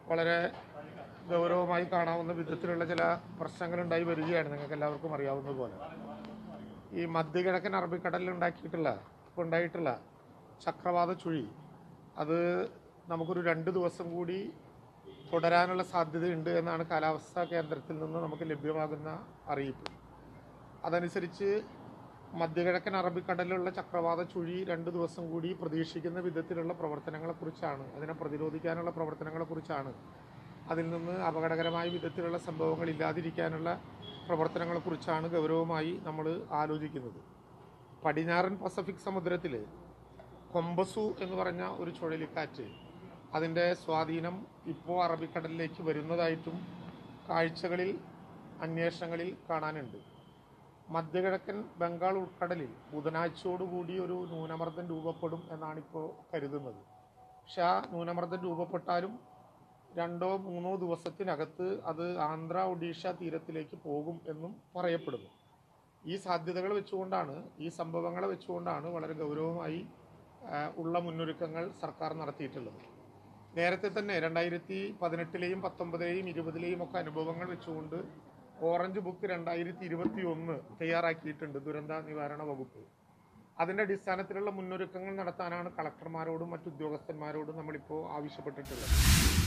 വളരെ ഗൗരവമായി കാണാവുന്ന വിധത്തിലുള്ള ചില പ്രശ്നങ്ങളുണ്ടായി വരികയാണ് നിങ്ങൾക്ക് എല്ലാവർക്കും അറിയാവുന്നതുപോലെ ഈ മധ്യകിഴക്കൻ അറബിക്കടലിൽ ഉണ്ടാക്കിയിട്ടുള്ള ഇപ്പോൾ ഉണ്ടായിട്ടുള്ള ചക്രവാത ചുഴി അത് നമുക്കൊരു രണ്ട് ദിവസം കൂടി തുടരാനുള്ള സാധ്യതയുണ്ട് എന്നാണ് കാലാവസ്ഥാ കേന്ദ്രത്തിൽ നിന്ന് നമുക്ക് ലഭ്യമാകുന്ന അറിയിപ്പ് അതനുസരിച്ച് മധ്യകിഴക്കൻ അറബിക്കടലിലുള്ള ചക്രവാത ചുഴി രണ്ട് ദിവസം കൂടി പ്രതീക്ഷിക്കുന്ന വിധത്തിലുള്ള പ്രവർത്തനങ്ങളെക്കുറിച്ചാണ് അതിനെ പ്രതിരോധിക്കാനുള്ള പ്രവർത്തനങ്ങളെക്കുറിച്ചാണ് അതിൽ നിന്ന് അപകടകരമായ വിധത്തിലുള്ള സംഭവങ്ങൾ ഇല്ലാതിരിക്കാനുള്ള പ്രവർത്തനങ്ങളെക്കുറിച്ചാണ് ഗൗരവമായി നമ്മൾ ആലോചിക്കുന്നത് പടിഞ്ഞാറൻ പസഫിക് സമുദ്രത്തിൽ കൊമ്പസു എന്ന് പറഞ്ഞ ഒരു ചുഴലിക്കാറ്റ് അതിൻ്റെ സ്വാധീനം ഇപ്പോൾ അറബിക്കടലിലേക്ക് വരുന്നതായിട്ടും കാഴ്ചകളിൽ അന്വേഷണങ്ങളിൽ കാണാനുണ്ട് മധ്യകിഴക്കൻ ബംഗാൾ ഉൾക്കടലിൽ ബുധനാഴ്ചയോടുകൂടി ഒരു ന്യൂനമർദ്ദം രൂപപ്പെടും എന്നാണ് ഇപ്പോൾ കരുതുന്നത് പക്ഷെ ആ ന്യൂനമർദ്ദം രൂപപ്പെട്ടാലും രണ്ടോ മൂന്നോ ദിവസത്തിനകത്ത് അത് ആന്ധ്ര ഒഡീഷ തീരത്തിലേക്ക് പോകും എന്നും പറയപ്പെടുന്നു ഈ സാധ്യതകൾ വെച്ചുകൊണ്ടാണ് ഈ സംഭവങ്ങളെ വെച്ചുകൊണ്ടാണ് വളരെ ഗൗരവമായി ആ, ഉള്ള മുന്നൊരുക്കങ്ങൾ സർക്കാർ നടത്തിയിട്ടുള്ളത് നേരത്തെ തന്നെ രണ്ടായിരത്തി പതിനെട്ടിലെയും പത്തൊമ്പതിലെയും ഇരുപതിലെയും ഒക്കെ അനുഭവങ്ങൾ വെച്ചുകൊണ്ട് ഓറഞ്ച് ബുക്ക് രണ്ടായിരത്തി ഇരുപത്തി ഒന്ന് തയ്യാറാക്കിയിട്ടുണ്ട് ദുരന്ത നിവാരണ വകുപ്പ് അതിന്റെ അടിസ്ഥാനത്തിലുള്ള മുന്നൊരുക്കങ്ങൾ നടത്താനാണ് കളക്ടർമാരോടും മറ്റു ഉദ്യോഗസ്ഥന്മാരോടും നമ്മളിപ്പോൾ ആവശ്യപ്പെട്ടിട്ടുള്ളത്